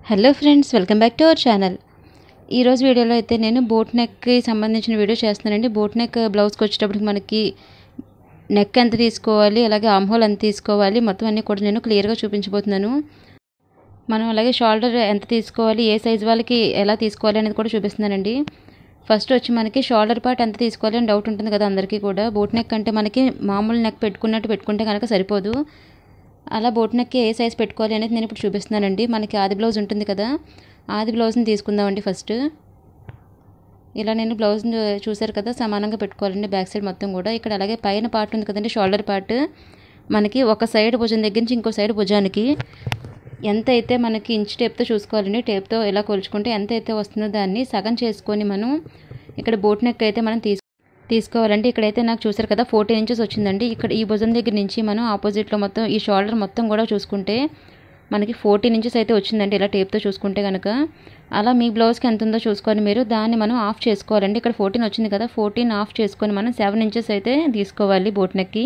hello friends welcome back to our channel ఈరోజు వీడియోలో అయితే నేను బోట్ నెక్కి సంబంధించిన వీడియో చేస్తున్నానండి బోట్ నెక్ బ్లౌజ్కి వచ్చేటప్పటికి మనకి నెక్ ఎంత తీసుకోవాలి అలాగే ఆమ్ హోల్ ఎంత తీసుకోవాలి మొత్తం అన్నీ కూడా నేను క్లియర్గా చూపించబోతున్నాను మనం అలాగే షోల్డర్ ఎంత తీసుకోవాలి ఏ సైజ్ వాళ్ళకి ఎలా తీసుకోవాలి అనేది కూడా చూపిస్తున్నానండి ఫస్ట్ వచ్చి మనకి షోల్డర్ పార్ట్ ఎంత తీసుకోవాలి అని డౌట్ ఉంటుంది కదా అందరికీ కూడా బోట్ నెక్ అంటే మనకి మామూలు నెక్ పెట్టుకున్నట్టు పెట్టుకుంటే కనుక సరిపోదు అలా బోట్ నెక్కి ఏ సైజ్ పెట్టుకోవాలి అనేది నేను ఇప్పుడు చూపిస్తున్నానండి మనకి ఆది బ్లౌజ్ ఉంటుంది కదా ఆది బ్లౌజ్ని తీసుకుందామండి ఫస్ట్ ఇలా నేను బ్లౌజ్ చూసారు కదా సమానంగా పెట్టుకోవాలండి బ్యాక్ సైడ్ మొత్తం కూడా ఇక్కడ అలాగే పైన పార్ట్ ఉంది కదండి షోల్డర్ పార్ట్ మనకి ఒక సైడ్ భుజం దగ్గర నుంచి ఇంకో సైడ్ భుజానికి ఎంత అయితే మనకి ఇంచ్ టేప్తో చూసుకోవాలండి టేప్తో ఇలా కొలుచుకుంటే ఎంత అయితే వస్తుందో దాన్ని సగం చేసుకొని మనం ఇక్కడ బోట్ నెక్ అయితే మనం తీసు తీసుకోవాలండి ఇక్కడైతే నాకు చూసారు కదా ఫోర్టీన్ ఇంచెస్ వచ్చిందండి ఇక్కడ ఈ భుజం దగ్గర నుంచి మనం ఆపోజిట్లో మొత్తం ఈ షోల్డర్ మొత్తం కూడా చూసుకుంటే మనకి ఫోర్టీన్ ఇంచెస్ అయితే వచ్చిందండి ఇలా టేప్తో చూసుకుంటే కనుక అలా మీ బ్లౌజ్కి ఎంత ఉందో చూసుకొని మీరు దాన్ని మనం ఆఫ్ చేసుకోవాలండి ఇక్కడ ఫోర్టీన్ వచ్చింది కదా ఫోర్టీన్ ఆఫ్ చేసుకొని మనం సెవెన్ ఇంచెస్ అయితే తీసుకోవాలి బోట్ నెక్కి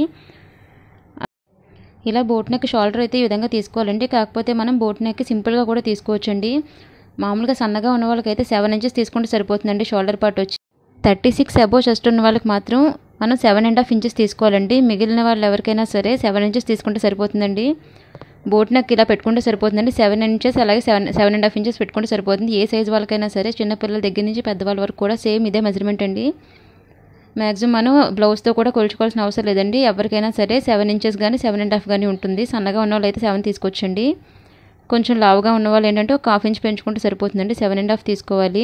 ఇలా బోట్ నెక్ షోల్డర్ అయితే ఈ విధంగా తీసుకోవాలండి కాకపోతే మనం బోట్ నెక్ సింపుల్గా కూడా తీసుకోవచ్చండి మామూలుగా సన్నగా ఉన్న వాళ్ళకైతే సెవెన్ ఇంచెస్ తీసుకుంటే సరిపోతుందండి షోల్డర్ పార్ట్ వచ్చి థర్టీ సిక్స్ అబోవ్ చెస్ట్ ఉన్న వాళ్ళకి మాత్రం మనం సెవెన్ అండ్ హాఫ్ ఇంచెస్ తీసుకోవాలండి మిగిలిన వాళ్ళు ఎవరికైనా సరే సెవెన్ ఇంచెస్ తీసుకుంటే సరిపోతుందండి బోట్ నెక్ ఇలా పెట్టుకుంటే సరిపోతుందండి సెవెన్ ఇంచెస్ అలాగే seven seven and half inches పెట్టుకుంటే సరిపోతుంది ఏ సైజ్ వాళ్ళకైనా సరే చిన్నపిల్లల దగ్గర నుంచి పెద్దవాళ్ళ వరకు కూడా సేమ్ ఇదే మెజర్మెంట్ అండి మ్యాక్సిమం మనం బ్లౌజ్తో కూడా కొలుచుకోవాల్సిన అవసరం లేదండి ఎవరికైనా సరే సెవెన్ ఇంచెస్ కానీ సెవెన్ అండ్ హాఫ్ కానీ ఉంటుంది సన్నగా ఉన్న వాళ్ళు అయితే సెవెన్ తీసుకొచ్చండి కొంచెం లావుగా ఉన్న వాళ్ళు ఏంటంటే ఒక హాఫ్ ఇంచ్ పెంచుకుంటే సరిపోతుందండి సెవెన్ అండ్ హాఫ్ తీసుకోవాలి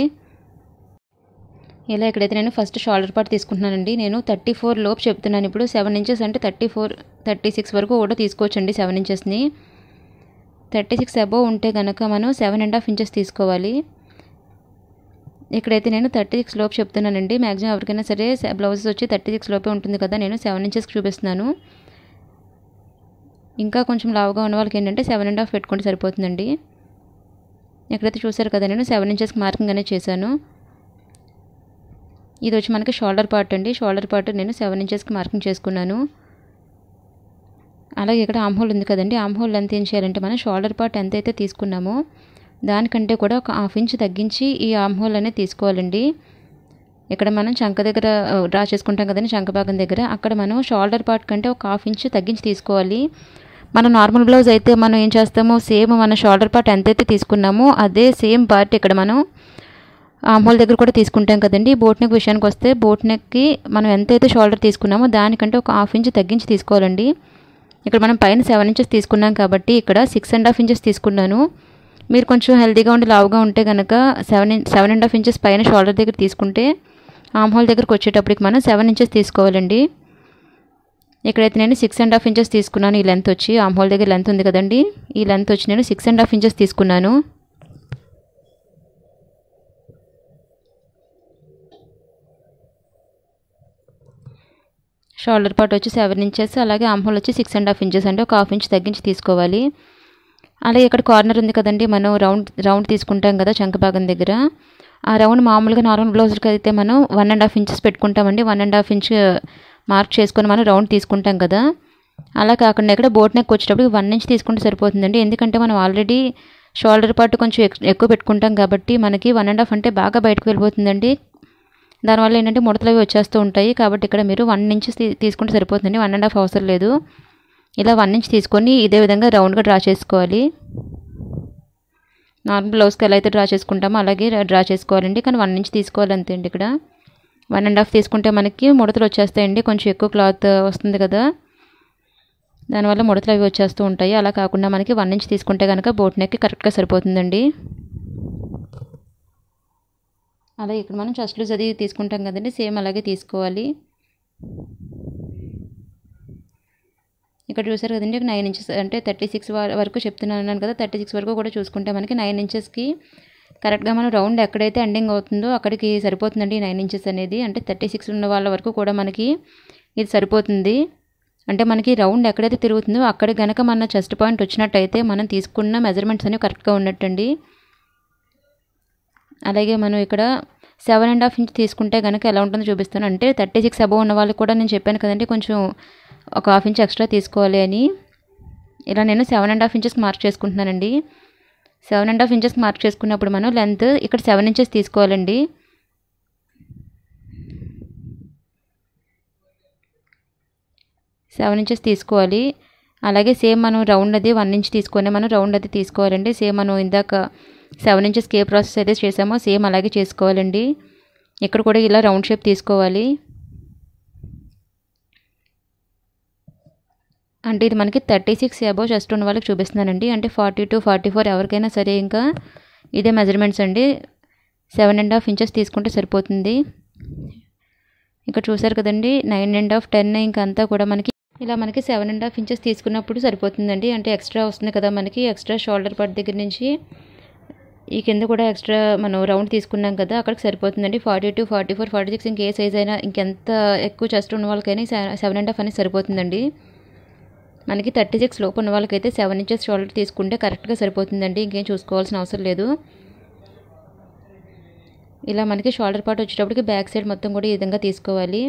ఇలా ఎక్కడైతే నేను ఫస్ట్ షోల్డర్ పార్ట్ తీసుకుంటున్నానండి నేను థర్టీ ఫోర్ లోపు చెప్తున్నాను ఇప్పుడు సెవెన్ ఇంచెస్ అంటే థర్టీ ఫోర్ థర్టీ సిక్స్ వరకు కూడా తీసుకోవచ్చండి సెవెన్ ఇంచెస్ని థర్టీ సిక్స్ అబోవ్ ఉంటే కనుక మనం సెవెన్ అండ్ హాఫ్ ఇంచెస్ తీసుకోవాలి ఇక్కడైతే నేను థర్టీ సిక్స్ లోపు చెప్తున్నానండి మ్యాక్సిమం ఎవరికైనా సరే బ్లౌజెస్ వచ్చి థర్టీ సిక్స్ లోపే ఉంటుంది కదా నేను సెవెన్ ఇంచెస్కి చూపిస్తున్నాను ఇంకా కొంచెం లావుగా ఉన్న వాళ్ళకి ఏంటంటే సెవెన్ అండ్ హాఫ్ పెట్టుకుంటే సరిపోతుందండి ఎక్కడైతే చూసారు కదా నేను సెవెన్ ఇంచెస్కి మార్కింగ్ అనేది చేశాను ఇది వచ్చి మనకి షోల్డర్ పార్ట్ అండి షోల్డర్ పార్ట్ నేను సెవెన్ ఇంచెస్కి మార్కింగ్ చేసుకున్నాను అలాగే ఇక్కడ ఆమ్ హోల్ ఉంది కదండి ఆమ్ హోల్ ఎంత ఏం చేయాలంటే మనం షోల్డర్ పార్ట్ ఎంత అయితే తీసుకున్నామో దానికంటే కూడా ఒక హాఫ్ ఇంచ్ తగ్గించి ఈ ఆమ్ హోల్ అనేది తీసుకోవాలండి ఇక్కడ మనం చంక దగ్గర డ్రా చేసుకుంటాం కదండి చంక భాగం దగ్గర అక్కడ మనం షోల్డర్ పార్ట్ కంటే ఒక హాఫ్ ఇంచ్ తగ్గించి తీసుకోవాలి మన నార్మల్ బ్లౌజ్ అయితే మనం ఏం చేస్తామో సేమ్ మన షోల్డర్ పార్ట్ ఎంతైతే తీసుకున్నామో అదే సేమ్ పార్ట్ ఇక్కడ మనం ఆమ్హోల్ దగ్గర కూడా తీసుకుంటాం కదండి బోట్ నెక్ విషయానికి వస్తే బోట్ నెక్కి మనం ఎంతైతే షోల్డర్ తీసుకున్నామో దానికంటే ఒక హాఫ్ ఇంచ్ తగ్గించి తీసుకోవాలండి ఇక్కడ మనం పైన సెవెన్ ఇంచెస్ తీసుకున్నాం కాబట్టి ఇక్కడ సిక్స్ అండ్ హాఫ్ ఇంచెస్ తీసుకున్నాను మీరు కొంచెం హెల్తీగా ఉండి లావుగా ఉంటే కనుక seven seven and half inches పైన షోల్డర్ దగ్గర తీసుకుంటే ఆమ్హోల్ దగ్గరకు వచ్చేటప్పటికి మనం సెవెన్ ఇంచెస్ తీసుకోవాలండి ఇక్కడైతే నేను సిక్స్ అండ్ హాఫ్ ఇంచెస్ తీసుకున్నాను ఈ లెంత్ వచ్చి ఆమ్హోల్ దగ్గర లెంత్ ఉంది కదండి ఈ లెంత్ వచ్చి నేను సిక్స్ అండ్ హాఫ్ ఇంచెస్ తీసుకున్నాను షోల్డర్ పార్ట్ వచ్చి సెవెన్ ఇంచెస్ అలాగే ఆమ్హోల్ వచ్చి సిక్స్ అండ్ హాఫ్ ఇంచెస్ అంటే ఒక హాఫ్ ఇంచ్ తగ్గించి తీసుకోవాలి అలాగే ఇక్కడ కార్నర్ ఉంది కదండి మనం రౌండ్ రౌండ్ తీసుకుంటాం కదా చంక భాగం దగ్గర ఆ రౌండ్ మామూలుగా నార్మల్ బ్లౌజ్కి అయితే మనం వన్ అండ్ హాఫ్ ఇంచెస్ పెట్టుకుంటామండి one and half inch mark చేసుకొని మనం రౌండ్ తీసుకుంటాం కదా అలా కాకుండా ఇక్కడ బోట్ నెక్ వచ్చేటప్పుడు వన్ ఇంచ్ తీసుకుంటే సరిపోతుందండి ఎందుకంటే మనం ఆల్రెడీ షోల్డర్ పార్ట్ కొంచెం ఎక్కువ పెట్టుకుంటాం కాబట్టి మనకి వన్ అండ్ హాఫ్ అంటే బాగా బయటకు వెళ్ళిపోతుందండి దానివల్ల ఏంటంటే ముడతలు అవి వచ్చేస్తూ ఉంటాయి కాబట్టి ఇక్కడ మీరు వన్ ఇంచ్ తీసుకుంటే సరిపోతుందండి వన్ అండ్ హాఫ్ అవసరం లేదు ఇలా వన్ ఇంచ్ తీసుకొని ఇదే విధంగా రౌండ్గా డ్రా చేసుకోవాలి నార్మల్ బ్లౌజ్కి ఎలా అయితే డ్రా చేసుకుంటామో అలాగే డ్రా చేసుకోవాలండి కానీ వన్ ఇంచ్ తీసుకోవాలి అంతే అండి ఇక్కడ వన్ అండ్ హాఫ్ తీసుకుంటే మనకి ముడతలు వచ్చేస్తాయండి కొంచెం ఎక్కువ క్లాత్ వస్తుంది కదా దానివల్ల ముడతలు అవి వచ్చేస్తూ ఉంటాయి అలా కాకుండా మనకి వన్ ఇంచ్ తీసుకుంటే కనుక బోట్ నెక్కి కరెక్ట్గా సరిపోతుందండి అలాగే ఇక్కడ మనం చెస్ట్ లూజ్ అది తీసుకుంటాం కదండి సేమ్ అలాగే తీసుకోవాలి ఇక్కడ చూసారు కదండి నైన్ ఇంచెస్ అంటే థర్టీ సిక్స్ వరకు చెప్తున్నాను కదా థర్టీ సిక్స్ వరకు కూడా చూసుకుంటే మనకి నైన్ ఇంచెస్కి కరెక్ట్గా మనం రౌండ్ ఎక్కడైతే ఎండింగ్ అవుతుందో అక్కడికి సరిపోతుందండి నైన్ ఇంచెస్ అనేది అంటే థర్టీ సిక్స్ ఉన్న వాళ్ళ వరకు కూడా మనకి ఇది సరిపోతుంది అంటే మనకి రౌండ్ ఎక్కడైతే తిరుగుతుందో అక్కడ కనుక మన చెస్ట్ పాయింట్ వచ్చినట్టయితే మనం తీసుకున్న మెజర్మెంట్స్ అనేవి కరెక్ట్గా ఉన్నట్టండి అలాగే మనం ఇక్కడ సెవెన్ అండ్ హాఫ్ ఇంచ్ తీసుకుంటే కనుక ఎలా ఉంటుందో చూపిస్తాను అంటే థర్టీ సిక్స్ అబవ్ ఉన్న వాళ్ళకి కూడా నేను చెప్పాను కదండి కొంచెం ఒక హాఫ్ ఇంచ్ ఎక్స్ట్రా తీసుకోవాలి అని ఇలా నేను సెవెన్ అండ్ హాఫ్ ఇంచెస్కి మార్క్ చేసుకుంటున్నానండి సెవెన్ అండ్ హాఫ్ ఇంచెస్కి మార్క్ చేసుకున్నప్పుడు మనం లెంత్ ఇక్కడ సెవెన్ ఇంచెస్ తీసుకోవాలండి సెవెన్ ఇంచెస్ తీసుకోవాలి అలాగే సేమ్ మనం రౌండ్ అది వన్ ఇంచ్ తీసుకొని మనం రౌండ్ అది తీసుకోవాలండి సేమ్ మనం ఇందాక సెవెన్ ఇంచెస్ ఏ ప్రాసెస్ అయితే చేసామో సేమ్ అలాగే చేసుకోవాలండి ఇక్కడ కూడా ఇలా రౌండ్ షేప్ తీసుకోవాలి అంటే ఇది మనకి థర్టీ సిక్స్ అబౌవ్ చెస్ట్ ఉన్న వాళ్ళకి చూపిస్తున్నానండి అంటే ఫార్టీ టు ఫార్టీ ఫోర్ ఎవరికైనా సరే ఇంకా ఇదే మెజర్మెంట్స్ అండి సెవెన్ అండ్ హాఫ్ ఇంచెస్ తీసుకుంటే సరిపోతుంది ఇక్కడ చూసారు కదండి నైన్ అండ్ హాఫ్ టెన్ ఇంకంతా కూడా మనకి ఇలా మనకి సెవెన్ అండ్ హాఫ్ ఇంచెస్ తీసుకున్నప్పుడు సరిపోతుందండి అంటే ఎక్స్ట్రా వస్తుంది కదా మనకి ఎక్స్ట్రా షోల్డర్ పార్ట్ దగ్గర నుంచి ఈ కింద కూడా ఎక్స్ట్రా మనం రౌండ్ తీసుకున్నాం కదా అక్కడికి సరిపోతుందండి forty two forty four forty six ఇంకే సైజ్ అయినా ఇంకెంత ఎక్కువ చెస్ట్ ఉన్న వాళ్ళకైనా సెవెన్ అండ్ హాఫ్ అనేది సరిపోతుందండి మనకి థర్టీ సిక్స్ లోపు ఉన్న వాళ్ళకైతే సెవెన్ ఇంచెస్ షోల్డర్ తీసుకుంటే కరెక్ట్గా సరిపోతుందండి ఇంకేం చూసుకోవాల్సిన అవసరం లేదు ఇలా మనకి షోల్డర్ పార్ట్ వచ్చేటప్పటికి బ్యాక్ సైడ్ మొత్తం కూడా ఈ విధంగా తీసుకోవాలి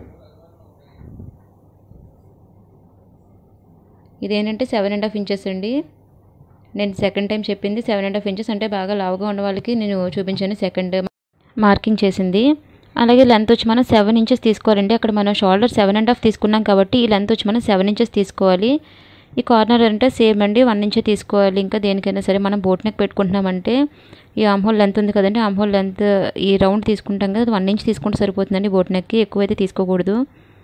ఇదేంటంటే సెవెన్ అండ్ హాఫ్ ఇంచెస్ అండి నేను సెకండ్ టైం చెప్పింది సెవెన్ అండ్ హాఫ్ ఇంచెస్ అంటే బాగా లావుగా ఉన్న వాళ్ళకి నేను చూపించాను సెకండ్ మార్కింగ్ చేసింది అలాగే లెంత్ వచ్చి మనం సెవెన్ ఇంచెస్ తీసుకోవాలండి అక్కడ మనం షోల్డర్ సెవెన్ అండ్ హాఫ్ తీసుకున్నాం కాబట్టి ఈ లెంత్ వచ్చి మనం సెవెన్ ఇంచెస్ తీసుకోవాలి ఈ కార్నర్ అంటే సేమ్ అండి వన్ ఇంచే తీసుకోవాలి ఇంకా దేనికైనా సరే మనం బోట్ నెక్ పెట్టుకుంటున్నామంటే ఈ ఆమ్హోల్ లెంత్ ఉంది కదండి ఆమ్హోల్ లెంత్ ఈ రౌండ్ తీసుకుంటాం కదా వన్ ఇంచ్ తీసుకుంటే సరిపోతుందండి బోట్ నెక్కి ఎక్కువైతే తీసుకోకూడదు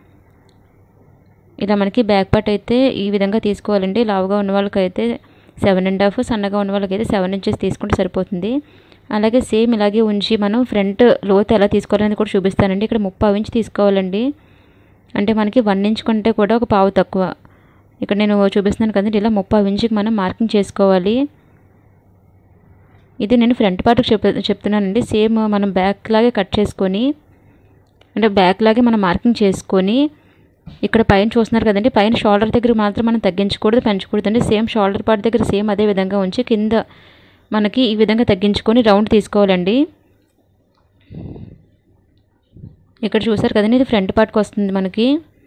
ఇలా మనకి బ్యాక్ పార్ట్ అయితే ఈ విధంగా తీసుకోవాలండి లావుగా ఉన్న వాళ్ళకైతే సెవెన్ అండ్ హాఫ్ సన్నగా ఉన్న వాళ్ళకైతే సెవెన్ ఇంచెస్ తీసుకుంటే సరిపోతుంది అలాగే సేమ్ ఇలాగే ఉంచి మనం ఫ్రంట్ లోతు ఎలా తీసుకోవాలని కూడా చూపిస్తానండి ఇక్కడ ముప్పావు ఇంచ్ తీసుకోవాలండి అంటే మనకి వన్ ఇంచ్ కంటే కూడా ఒక పావు తక్కువ ఇక్కడ నేను చూపిస్తున్నాను కదండి ఇలా ముప్పావు ఇంచుకి మనం మార్కింగ్ చేసుకోవాలి ఇది నేను ఫ్రంట్ పార్ట్కి చెప్ చెప్తున్నానండి సేమ్ మనం బ్యాక్ లాగే కట్ చేసుకొని అంటే బ్యాక్ లాగే మనం మార్కింగ్ చేసుకొని ఇక్కడ పైన చూస్తున్నారు కదండి పైన షోల్డర్ దగ్గర మాత్రం మనం తగ్గించకూడదు పెంచకూడదు అండి సేమ్ షోల్డర్ పార్ట్ దగ్గర సేమ్ అదే విధంగా ఉంచి కింద మనకి ఈ విధంగా తగ్గించుకొని రౌండ్ తీసుకోవాలండి ఇక్కడ చూసారు కదండి ఇది ఫ్రంట్ పార్ట్కి వస్తుంది మనకి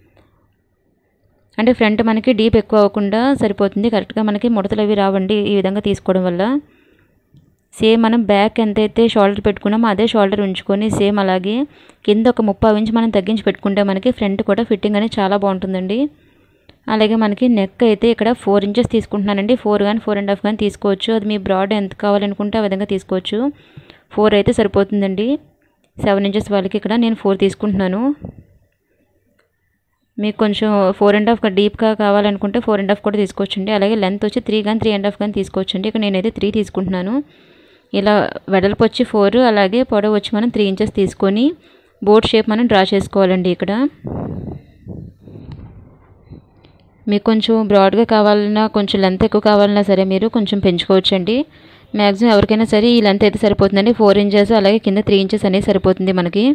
అంటే ఫ్రంట్ మనకి డీప్ ఎక్కువ అవ్వకుండా సరిపోతుంది కరెక్ట్గా మనకి ముడతలు అవి రావండి ఈ విధంగా తీసుకోవడం వల్ల సేమ్ మనం బ్యాక్ ఎంతైతే షోల్డర్ పెట్టుకున్నామో అదే షోల్డర్ ఉంచుకొని సేమ్ అలాగే కింద ఒక ముప్పై ఇంచ్ మనం తగ్గించి పెట్టుకుంటే మనకి ఫ్రంట్ కూడా ఫిట్టింగ్ అనేది చాలా బాగుంటుందండి అలాగే మనకి నెక్ అయితే ఇక్కడ ఫోర్ ఇంచెస్ తీసుకుంటున్నానండి ఫోర్ కానీ ఫోర్ అండ్ హాఫ్ కానీ తీసుకోవచ్చు అది మీ బ్రాడ్ ఎంత కావాలనుకుంటే ఆ విధంగా తీసుకోవచ్చు ఫోర్ అయితే సరిపోతుందండి సెవెన్ ఇంచెస్ వాళ్ళకి ఇక్కడ నేను ఫోర్ తీసుకుంటున్నాను మీకు కొంచెం ఫోర్ అండ్ హాఫ్ డీప్గా కావాలనుకుంటే ఫోర్ అండ్ హాఫ్ కూడా తీసుకోవచ్చండి అలాగే లెంత్ వచ్చి త్రీ కానీ త్రీ అండ్ హాఫ్ కానీ తీసుకోవచ్చండి ఇక్కడ నేనైతే త్రీ తీసుకుంటున్నాను ఇలా వెడల్పు వచ్చి ఫోర్ అలాగే పొడవు వచ్చి మనం త్రీ ఇంచెస్ తీసుకొని బోట్ షేప్ మనం డ్రా చేసుకోవాలండి ఇక్కడ మీకు కొంచెం బ్రాడ్గా కావాలన్నా కొంచెం లెంత్ ఎక్కువ కావాలన్నా సరే మీరు కొంచెం పెంచుకోవచ్చండి మ్యాక్సిమం ఎవరికైనా సరే ఈ లెంత్ అయితే సరిపోతుందండి ఫోర్ ఇంచెస్ అలాగే కింద త్రీ ఇంచెస్ అనేది సరిపోతుంది మనకి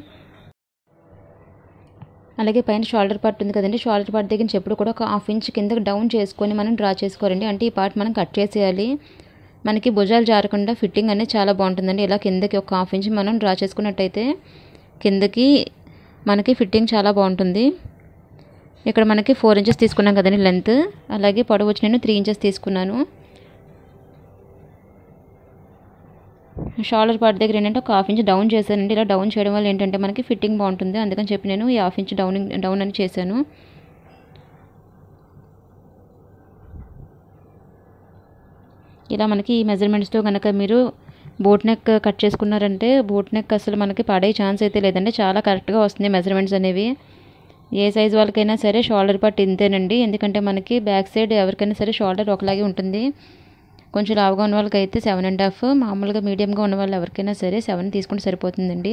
అలాగే పైన షోల్డర్ పార్ట్ ఉంది కదండి షోల్డర్ పార్ట్ దగ్గర నుంచి ఎప్పుడు కూడా ఒక హాఫ్ ఇంచ్ కిందకి డౌన్ చేసుకొని మనం డ్రా చేసుకోవాలండి అంటే ఈ పార్ట్ మనం కట్ చేసేయాలి మనకి భుజాలు జారకుండా ఫిట్టింగ్ అనేది చాలా బాగుంటుందండి ఇలా కిందకి ఒక హాఫ్ ఇంచ్ మనం డ్రా చేసుకున్నట్టయితే కిందకి మనకి ఫిట్టింగ్ చాలా బాగుంటుంది ఇక్కడ మనకి ఫోర్ ఇంచెస్ తీసుకున్నాం కదండి లెంత్ అలాగే పొడవు వచ్చి నేను త్రీ ఇంచెస్ తీసుకున్నాను షోల్డర్ పార్ట్ దగ్గర ఏంటంటే ఒక హాఫ్ ఇంచ్ డౌన్ చేశానండి ఇలా డౌన్ చేయడం వల్ల ఏంటంటే మనకి ఫిట్టింగ్ బాగుంటుంది అందుకని చెప్పి నేను ఈ హాఫ్ ఇంచ్ డౌన్ డౌన్ అని చేశాను ఇలా మనకి ఈ మెజర్మెంట్స్తో కనుక మీరు బోట్ నెక్ కట్ చేసుకున్నారంటే బోట్ నెక్ అసలు మనకి పడే ఛాన్స్ అయితే లేదండి చాలా కరెక్ట్గా వస్తుంది మెజర్మెంట్స్ అనేవి ఏ సైజ్ వాళ్ళకైనా సరే షోల్డర్ పార్ట్ ఇంతేనండి ఎందుకంటే మనకి బ్యాక్ సైడ్ ఎవరికైనా సరే షోల్డర్ ఒకలాగే ఉంటుంది కొంచెం లావుగా ఉన్న వాళ్ళకి అయితే సెవెన్ అండ్ హాఫ్ మామూలుగా మీడియంగా ఉన్న వాళ్ళు ఎవరికైనా సరే సెవెన్ తీసుకుంటే సరిపోతుందండి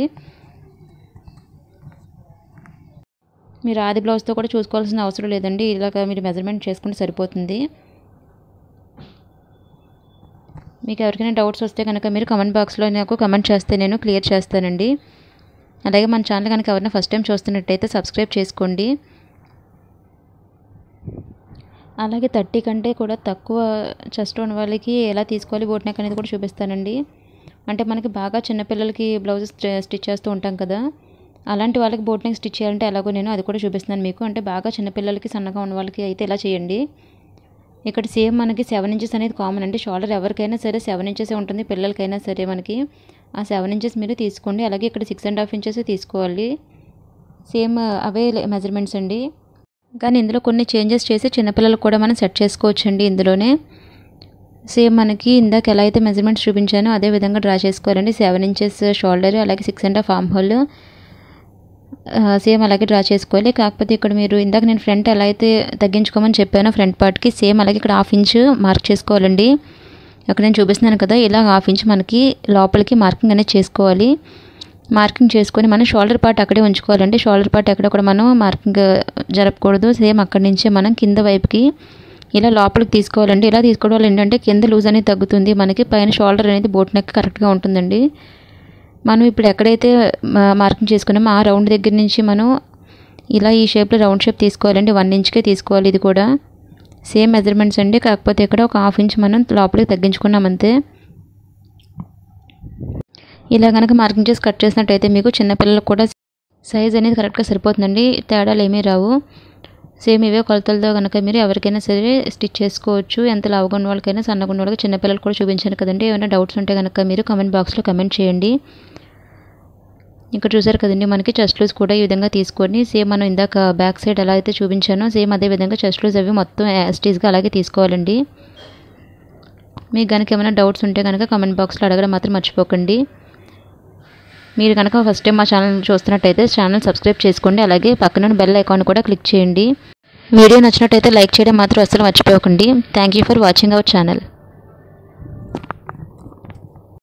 మీరు ఆది బ్లౌజ్తో కూడా చూసుకోవాల్సిన అవసరం లేదండి ఇలాగ మీరు మెజర్మెంట్ చేసుకుంటే సరిపోతుంది మీకు ఎవరికైనా డౌట్స్ వస్తే కనుక మీరు కమెంట్ బాక్స్లో నాకు కమెంట్ చేస్తే నేను క్లియర్ చేస్తానండి అలాగే మన ఛానల్ కనుక ఎవరైనా ఫస్ట్ టైం చూస్తున్నట్టయితే సబ్స్క్రైబ్ చేసుకోండి అలాగే థర్టీ కంటే కూడా తక్కువ చెస్ట్ ఉన్న వాళ్ళకి ఎలా తీసుకోవాలి బోట్ నెక్ అనేది కూడా చూపిస్తానండి అంటే మనకి బాగా చిన్నపిల్లలకి బ్లౌజెస్ స్టిచ్ చేస్తూ ఉంటాం కదా అలాంటి వాళ్ళకి బోట్ నెక్ స్టిచ్ చేయాలంటే ఎలాగో నేను అది కూడా చూపిస్తున్నాను మీకు అంటే బాగా చిన్నపిల్లలకి సన్నగా ఉన్న వాళ్ళకి అయితే ఇలా చేయండి ఇక్కడ సేమ్ మనకి సెవెన్ ఇంచెస్ అనేది కామన్ అండి షోల్డర్ ఎవరికైనా సరే సెవెన్ ఇంచెస్ ఉంటుంది పిల్లలకైనా సరే మనకి ఆ సెవెన్ ఇంచెస్ మీరు తీసుకోండి అలాగే ఇక్కడ సిక్స్ అండ్ హాఫ్ ఇంచెస్ తీసుకోవాలి సేమ్ అవే మెజర్మెంట్స్ అండి కానీ ఇందులో కొన్ని చేంజెస్ చేసి చిన్నపిల్లలకు కూడా మనం సెట్ చేసుకోవచ్చండి ఇందులోనే సేమ్ మనకి ఇందాక ఎలా అయితే మెజర్మెంట్స్ చూపించానో అదే విధంగా డ్రా చేసుకోవాలండి సెవెన్ ఇంచెస్ షోల్డర్ అలాగే six and half arm hole same అలాగే డ్రా చేసుకోవాలి కాకపోతే ఇక్కడ మీరు ఇందాక నేను ఫ్రంట్ ఎలా అయితే తగ్గించుకోమని చెప్పానో ఫ్రంట్ పార్ట్కి సేమ్ అలాగే ఇక్కడ హాఫ్ ఇంచ్ మార్క్ చేసుకోవాలండి అక్కడ నేను చూపిస్తున్నాను కదా ఇలా హాఫ్ ఇంచ్ మనకి లోపలికి మార్కింగ్ అనేది చేసుకోవాలి మార్కింగ్ చేసుకొని మనం షోల్డర్ పార్ట్ అక్కడే ఉంచుకోవాలండి షోల్డర్ పార్ట్ ఎక్కడ కూడా మనం మార్కింగ్ జరపకూడదు సేమ్ అక్కడి నుంచే మనం కింద వైపుకి ఇలా లోపలికి తీసుకోవాలండి ఇలా తీసుకోవడం వల్ల ఏంటంటే కింద లూజ్ అనేది తగ్గుతుంది మనకి పైన షోల్డర్ అనేది బోట్ నెక్ కరెక్ట్గా ఉంటుందండి మనం ఇప్పుడు ఎక్కడైతే మార్కింగ్ చేసుకున్నామో ఆ రౌండ్ దగ్గర నుంచి మనం ఇలా ఈ షేప్లో రౌండ్ షేప్ తీసుకోవాలండి వన్ ఇంచ్కే తీసుకోవాలి ఇది కూడా సేమ్ మెజర్మెంట్స్ అండి కాకపోతే ఇక్కడ ఒక హాఫ్ ఇంచ్ మనం లోపలికి తగ్గించుకున్నాం అంతే ఇలా కనుక మార్కింగ్ చేసి కట్ చేసినట్టయితే మీకు చిన్నపిల్లలకు కూడా సైజ్ అనేది కరెక్ట్గా సరిపోతుందండి తేడాలు ఏమీ రావు సేమ్ ఇవే కొలతలతో కనుక మీరు ఎవరికైనా సరే స్టిచ్ చేసుకోవచ్చు ఎంత లావుగా ఉన్న వాళ్ళకైనా సన్నగా ఉన్న వాళ్ళకి చిన్నపిల్లలు కూడా చూపించాను కదండి ఏమైనా డౌట్స్ ఉంటే కనుక మీరు కమెంట్ బాక్స్లో కమెంట్ చేయండి ఇక్కడ చూసారు కదండి మనకి చెస్ట్ లూజ్ కూడా ఈ విధంగా తీసుకొని సేమ్ మనం ఇందాక బ్యాక్ సైడ్ ఎలా అయితే చూపించానో సేమ్ అదే విధంగా చెస్ట్ లూజ్ అవి మొత్తం యాస్టీస్గా అలాగే తీసుకోవాలండి మీకు కనుక ఏమైనా డౌట్స్ ఉంటే కనుక కమెంట్ బాక్స్లో అడగడం మాత్రం మర్చిపోకండి మీరు కనుక ఫస్ట్ టైం మా ఛానల్ చూస్తున్నట్టయితే ఛానల్ సబ్స్క్రైబ్ చేసుకోండి అలాగే పక్కన బెల్ ఐకాన్ కూడా క్లిక్ చేయండి వీడియో నచ్చినట్టయితే లైక్ చేయడం మాత్రం అస్సలు మర్చిపోకండి thank you for watching our channel